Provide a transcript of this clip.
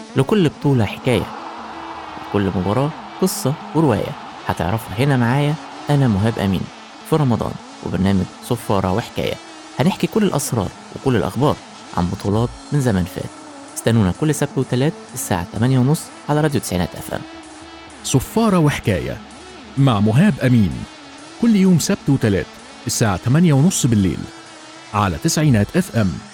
لكل بطولة حكاية لكل مباراة قصة ورواية هتعرفها هنا معايا أنا مهاب أمين في رمضان وبرنامج صفارة وحكاية هنحكي كل الأسرار وكل الأخبار عن بطولات من زمن فات استنونا كل سبت وتلات الساعة 8:30 على راديو تسعينات اف ام صفارة وحكاية مع مهاب أمين كل يوم سبت وتلات الساعة 8:30 بالليل على تسعينات اف ام